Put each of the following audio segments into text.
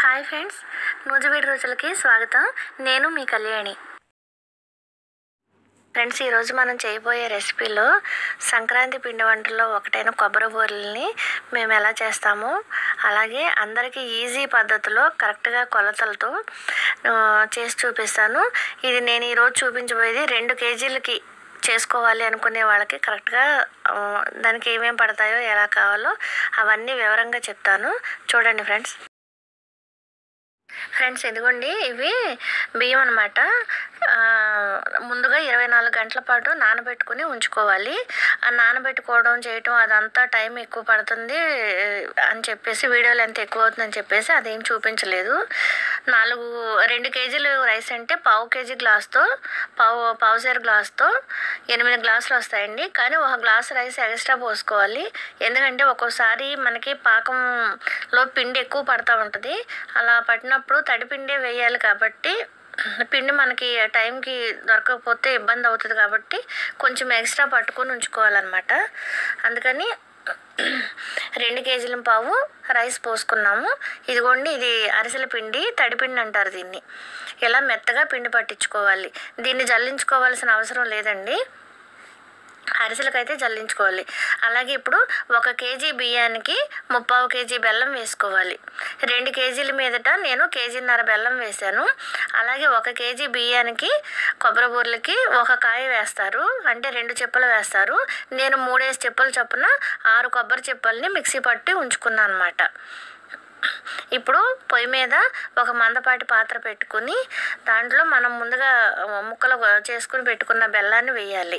hi friends నూజివీడి రుచులకి స్వాగతం నేను మీ Kalyani friends ఈరోజు మనం చేయబోయే రెసిపీలో సంక్రాంతి పిండి వంటల్లో ఒకటైన కొబ్బరి బూరెల్ని మేము ఎలా చేస్తామో అలాగే అందరికీ ఈజీ పద్ధతిలో కరెక్ట్గా కొలతలతో ఆ, చేసి చూపిస్తాను ఇది నేను ఈరోజు చూపించబోయేది రెండు కేజీలకి చేసుకోవాలి అనుకునే వాళ్ళకి కరెక్ట్గా ఆ, దానికి ఏమేమి పడతాయో ఎలా కావాలో అవన్నీ వివరంగా చెప్తాను చూడండి ఫ్రెండ్స్ ఫ్రెండ్స్ ఇదిగోండి ఇవి బియ్యం అనమాట ముందుగా ఇరవై నాలుగు గంటల పాటు నానబెట్టుకుని ఉంచుకోవాలి ఆ నానబెట్టుకోవడం చేయటం అదంతా టైం ఎక్కువ పడుతుంది అని చెప్పేసి వీడియోలు ఎంత ఎక్కువ అవుతుందని చెప్పేసి అదేం చూపించలేదు నాలుగు రెండు కేజీలు రైస్ అంటే పావు కేజీ గ్లాస్తో పావు పావుసేరు గ్లాస్తో ఎనిమిది గ్లాసులు వస్తాయండి కానీ ఒక గ్లాస్ రైస్ ఎక్స్ట్రా పోసుకోవాలి ఎందుకంటే ఒక్కోసారి మనకి పాకంలో పిండి ఎక్కువ పడతా ఉంటుంది అలా పట్టినప్పుడు తడిపిండే వేయాలి కాబట్టి పిండి మనకి టైంకి దొరకకపోతే ఇబ్బంది అవుతుంది కాబట్టి కొంచెం ఎక్స్ట్రా పట్టుకొని ఉంచుకోవాలన్నమాట అందుకని రెండు కేజీల పావు రైస్ పోసుకున్నాము ఇదిగోండి ఇది అరిసెల పిండి తడిపిండి అంటారు దీన్ని ఇలా మెత్తగా పిండి పట్టించుకోవాలి దీన్ని జల్లించుకోవాల్సిన అవసరం లేదండి అరిసెలకైతే జల్లించుకోవాలి అలాగే ఇప్పుడు ఒక కేజీ బియ్యానికి ముప్పావు కేజీ బెల్లం వేసుకోవాలి రెండు కేజీల మీదట నేను కేజీన్నర బెల్లం వేశాను అలాగే ఒక కేజీ బియ్యానికి కొబ్బరి బూరలకి ఒక కాయ వేస్తారు అంటే రెండు చెప్పులు వేస్తారు నేను మూడేసి చెప్పులు చొప్పున ఆరు కొబ్బరి చెప్పుల్ని మిక్సీ పట్టి ఉంచుకున్నాను అనమాట ఇప్పుడు పొయ్యి మీద ఒక మందపాటి పాత్ర పెట్టుకుని దాంట్లో మనం ముందుగా ముక్కలు చేసుకుని పెట్టుకున్న బెల్లాన్ని వేయాలి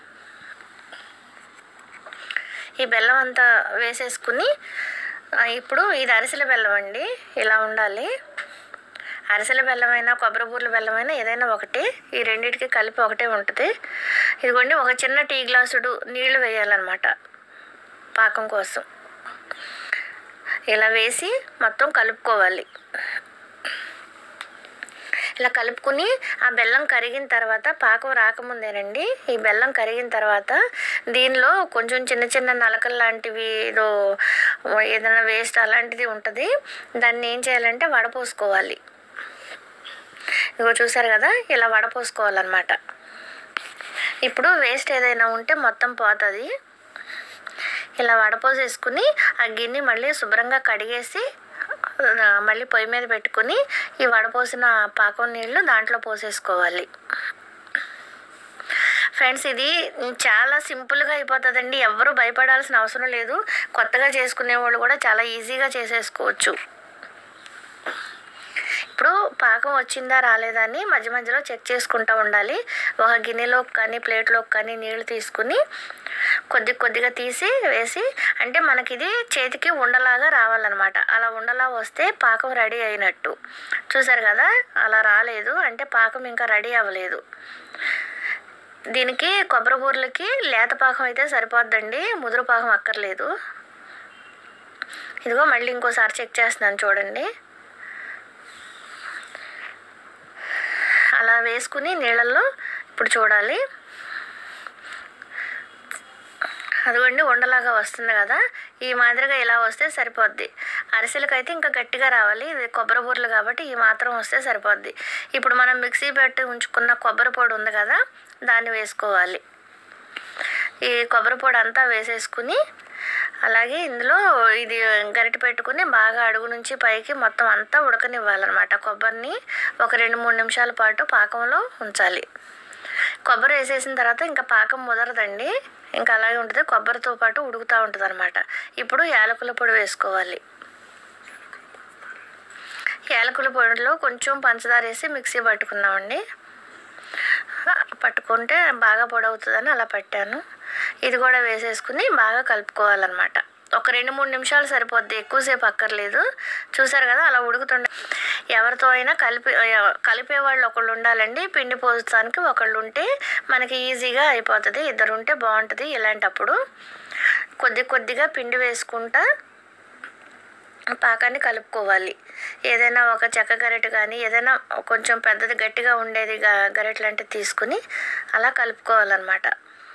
ఈ బెల్లం అంతా వేసేసుకుని ఆ, ఇప్పుడు ఇది అరిసెల బెల్లం అండి ఇలా ఉండాలి అరిసెల బెల్లమైనా కొబ్బరి బూర్ల బెల్లమైనా ఏదైనా ఒకటి ఈ రెండింటికి కలిపి ఒకటే ఉంటుంది ఇదిగోండి ఒక చిన్న టీ గ్లాసుడు నీళ్లు వేయాలన్నమాట పాకం కోసం ఇలా వేసి మొత్తం కలుపుకోవాలి ఇలా కలుపుకుని ఆ బెల్లం కరిగిన తర్వాత పాకం రాకముందేనండి ఈ బెల్లం కరిగిన తర్వాత దీనిలో కొంచెం చిన్న చిన్న నలకలు లాంటివి ఏదో ఏదైనా వేస్ట్ అలాంటిది ఉంటుంది దాన్ని ఏం చేయాలంటే వడపోసుకోవాలి ఇగో చూసారు కదా ఇలా వడపోసుకోవాలన్నమాట ఇప్పుడు వేస్ట్ ఏదైనా ఉంటే మొత్తం పోతుంది ఇలా వడపోసేసుకుని ఆ గిన్నె మళ్ళీ శుభ్రంగా కడిగేసి ఆ, మళ్ళీ పొయ్యి మీద పెట్టుకుని ఈ వడపోసిన పాకం నీళ్ళు దాంట్లో పోసేసుకోవాలి ఫ్రెండ్స్ ఇది చాలా సింపుల్గా అయిపోతుందండి ఎవరు భయపడాల్సిన అవసరం లేదు కొత్తగా చేసుకునే వాళ్ళు కూడా చాలా ఈజీగా చేసేసుకోవచ్చు ఇప్పుడు పాకం వచ్చిందా రాలేదా అని మధ్య మధ్యలో చెక్ చేసుకుంటూ ఉండాలి ఒక గిన్నెలోకి కానీ ప్లేట్లోకి కానీ నీళ్లు తీసుకుని కొద్ది కొద్దిగా తీసి వేసి అంటే మనకి ఇది చేతికి ఉండలాగా రావాలన్నమాట అలా ఉండలా వస్తే పాకం రెడీ అయినట్టు చూసారు కదా అలా రాలేదు అంటే పాకం ఇంకా రెడీ అవ్వలేదు దీనికి కొబ్బరి బూరలకి లేత పాకం అయితే సరిపోద్దండి ముదురు పాకం అక్కర్లేదు ఇదిగో మళ్ళీ ఇంకోసారి చెక్ చేస్తున్నాను చూడండి అలా వేసుకుని నీళ్ళల్లో ఇప్పుడు చూడాలి అదిగోండి ఉండలాగా వస్తుంది కదా ఈ మాదిరిగా ఇలా వస్తే సరిపోద్ది అరిసెలకైతే ఇంకా గట్టిగా రావాలి ఇది కొబ్బరి బూరలు కాబట్టి ఈ మాత్రం వస్తే సరిపోద్ది ఇప్పుడు మనం మిక్సీ పెట్టి ఉంచుకున్న కొబ్బరి పొడి ఉంది కదా దాన్ని వేసుకోవాలి ఈ కొబ్బరి పొడి అంతా వేసేసుకుని అలాగే ఇందులో ఇది గరిటె పెట్టుకుని బాగా అడుగు నుంచి పైకి మొత్తం అంతా ఉడకనివ్వాలన్నమాట కొబ్బరిని ఒక రెండు మూడు నిమిషాల పాటు పాకంలో ఉంచాలి కొబ్బరి వేసేసిన తర్వాత ఇంకా పాకం ముదరదండి ఇంకా అలాగే ఉంటుంది కొబ్బరితో పాటు ఉడుకుతూ ఉంటుంది అనమాట ఇప్పుడు యాలకుల పొడి వేసుకోవాలి యాలకుల పొడిలో కొంచెం పంచదార వేసి మిక్సీ పట్టుకున్నామండి పట్టుకుంటే బాగా పొడి అవుతుందని అలా పట్టాను ఇది కూడా వేసేసుకుని బాగా కలుపుకోవాలన్నమాట ఒక రెండు మూడు నిమిషాలు సరిపోద్ది ఎక్కువసేపు అక్కర్లేదు చూసారు కదా అలా ఉడుకుతుండే ఎవరితో అయినా కలిపి కలిపే వాళ్ళు ఒకళ్ళు ఉండాలండి పిండి పోస్తానికి ఒకళ్ళు ఉంటే మనకి ఈజీగా అయిపోతుంది ఇద్దరు ఉంటే బాగుంటుంది ఇలాంటప్పుడు కొద్ది కొద్దిగా పిండి వేసుకుంటా పాకాన్ని కలుపుకోవాలి ఏదైనా ఒక చెక్క గరిటె కానీ ఏదైనా కొంచెం పెద్దది గట్టిగా ఉండేది గ- గరిటె లాంటిది తీసుకుని అలా కలుపుకోవాలన్నమాట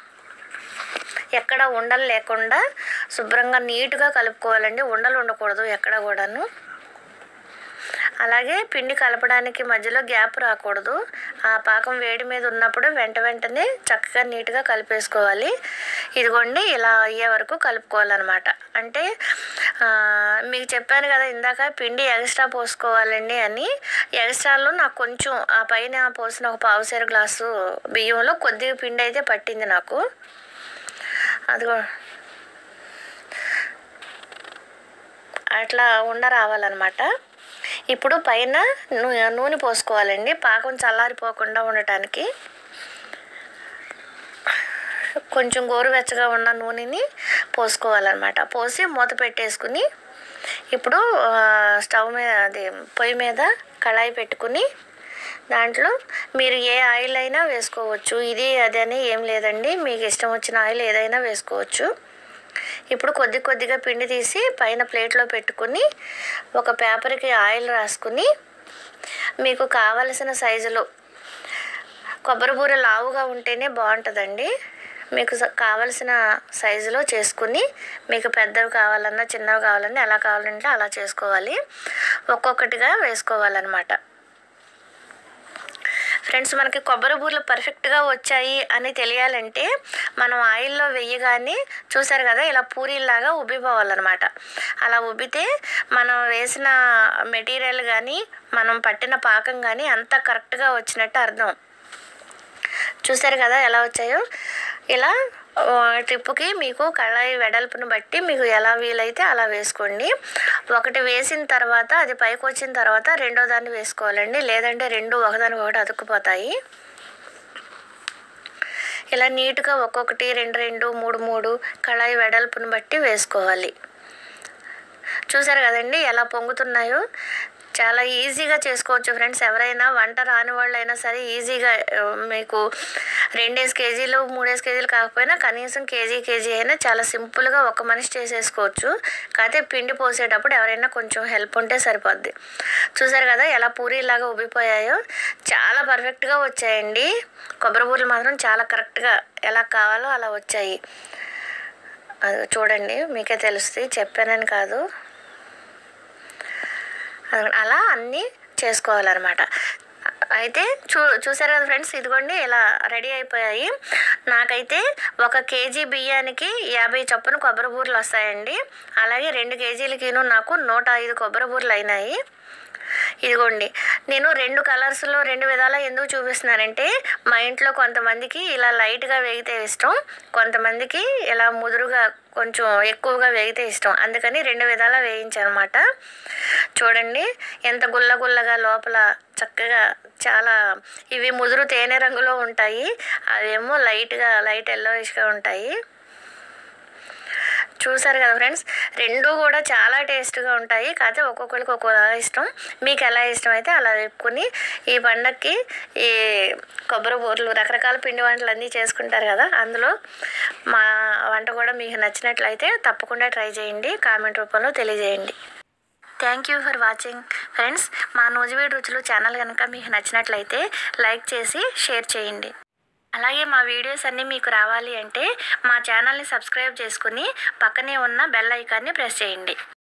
ఎక్కడ ఉండలు లేకుండా శుభ్రంగా నీట్గా కలుపుకోవాలండి ఉండలు ఉండకూడదు ఎక్కడ కూడాను అలాగే పిండి కలపడానికి మధ్యలో గ్యాప్ రాకూడదు ఆ పాకం వేడి మీద ఉన్నప్పుడు వెంట వెంటనే చక్కగా నీట్గా కలిపేసుకోవాలి ఇదిగోండి ఇలా అయ్యే వరకు కలుపుకోవాలన్నమాట అంటే ఆ, మీకు చెప్పాను కదా ఇందాక పిండి ఎక్స్ట్రా పోసుకోవాలండి అని ఎక్స్ట్రాలో నాకు కొంచెం ఆ పైన పోసిన ఒక పావుసేరు గ్లాసు బియ్యంలో కొద్దిగా పిండి అయితే పట్టింది నాకు అదిగో అట్లా ఉండ రావాలన్నమాట ఇప్పుడు పైన నూ- నూనె పోసుకోవాలండి పాకం చల్లారిపోకుండా ఉండటానికి కొంచెం గోరువెచ్చగా ఉన్న నూనెని పోసుకోవాలన్నమాట పోసి మూత పెట్టేసుకుని ఇప్పుడు ఆ, స్టవ్ మీద అది పొయ్యి మీద కళాయి పెట్టుకుని దాంట్లో మీరు ఏ ఆయిల్ అయినా వేసుకోవచ్చు ఇది అదని ఏం లేదండి మీకు ఇష్టం వచ్చిన ఆయిల్ ఏదైనా వేసుకోవచ్చు ఇప్పుడు కొద్ది కొద్దిగా పిండి తీసి పైన ప్లేట్లో పెట్టుకుని ఒక పేపర్కి ఆయిల్ రాసుకుని మీకు కావలసిన సైజులో కొబ్బరి బూర లావుగా ఉంటేనే బాగుంటుందండి మీకు స- కావలసిన సైజులో చేసుకుని మీకు పెద్దవి కావాలన్నా చిన్నవి కావాలన్నా ఎలా కావాలంటే అలా చేసుకోవాలి ఒక్కొక్కటిగా వేసుకోవాలన్నమాట ఫ్రెండ్స్ మనకి కొబ్బరి బూరలు పర్ఫెక్ట్గా వచ్చాయి అని తెలియాలంటే మనం ఆయిల్లో వెయ్యగానే చూసారు కదా ఇలా పూరీలాగా ఉబ్బిపోవాలన్నమాట అలా ఉబ్బితే మనం వేసిన మెటీరియల్ కానీ మనం పట్టిన పాకం కానీ అంతా కరెక్ట్గా వచ్చినట్టు అర్థం చూసారు కదా ఎలా వచ్చాయో ఇలా ఆ, ట్రిప్పుకి మీకు కళాయి వెడల్పును బట్టి మీకు ఎలా వీలైతే అలా వేసుకోండి ఒకటి వేసిన తర్వాత అది పైకి వచ్చిన తర్వాత రెండో దాన్ని వేసుకోవాలండి లేదంటే రెండు ఒకదానికి ఒకటి అతుక్కుపోతాయి ఇలా నీట్గా ఒక్కొక్కటి రెండు రెండు మూడు మూడు కళాయి వెడల్పును బట్టి వేసుకోవాలి చూసారు కదండి ఎలా పొంగుతున్నాయో చాలా ఈజీగా చేసుకోవచ్చు ఫ్రెండ్స్ ఎవరైనా వంట రాని వాళ్ళు అయినా సరే ఈజీగా ఆ, మీకు రెండేసి కేజీలు మూడేసి కేజీలు కాకపోయినా కనీసం కేజీ కేజీ అయినా చాలా సింపుల్గా ఒక మనిషి చేసేసుకోవచ్చు కాకపోతే పిండి పోసేటప్పుడు ఎవరైనా కొంచెం హెల్ప్ ఉంటే సరిపోద్ది చూసారు కదా ఎలా పూరీలాగా ఉబ్బిపోయాయో చాలా పర్ఫెక్ట్గా వచ్చాయండి కొబ్బరి బూరలు మాత్రం చాలా కరెక్ట్గా ఎలా కావాలో అలా వచ్చాయి అది చూడండి మీకే తెలుస్తుంది చెప్పానని కాదు అలా- అలా అన్నీ చేసుకోవాలన్నమాట అయితే చూ చూసారు కదా ఫ్రెండ్స్ ఇదిగోండి ఇలా రెడీ అయిపోయాయి నాకైతే ఒక కేజీ బియ్యానికి యాభై చొప్పున కొబ్బరి బూరలు వస్తాయండి అలాగే రెండు కేజీలకిను నాకు నూట ఐదు కొబ్బరి బూరలు అయినాయి ఇదిగోండి నేను రెండు కలర్స్లో రెండు విధాలా ఎందుకు చూపిస్తున్నానంటే మా ఇంట్లో కొంతమందికి ఇలా లైట్గా వేగితే ఇష్టం కొంతమందికి ఇలా ముదురుగా కొంచెం ఎక్కువగా వేగితే ఇష్టం అందుకని రెండు విధాలా వేయించనమాట చూడండి ఎంత గుల్ల గుల్లగా లోపల చక్కగా చాలా ఇవి ముదురు తేనె రంగులో ఉంటాయి అవేమో లైట్గా లైట్ ఎల్లోయిష్గా ఉంటాయి చూసారు కదా ఫ్రెండ్స్ రెండు కూడా చాలా టేస్ట్గా ఉంటాయి కాకపోతే ఒక్కొక్కరికి ఒక్కొక్కలా ఇష్టం మీకు ఎలా ఇష్టం అయితే అలా వేపుకొని ఈ పండక్కి ఈ కొబ్బరి బూరలు రకరకాల పిండి వంటలు అన్నీ చేసుకుంటారు కదా అందులో మా వంట కూడా మీకు నచ్చినట్లయితే తప్పకుండా ట్రై చేయండి కామెంట్ రూపంలో తెలియజేయండి thank you for watching friends మా నూజివీడు రుచులు ఛానల్ కనుక మీకు నచ్చినట్లయితే లైక్ చేసి షేర్ చేయండి అలాగే మా వీడియోస్ అన్నీ మీకు రావాలి అంటే మా ఛానల్ని సబ్స్క్రైబ్ చేసుకుని పక్కనే ఉన్న బెల్ ఐకాన్ని ప్రెస్ చేయండి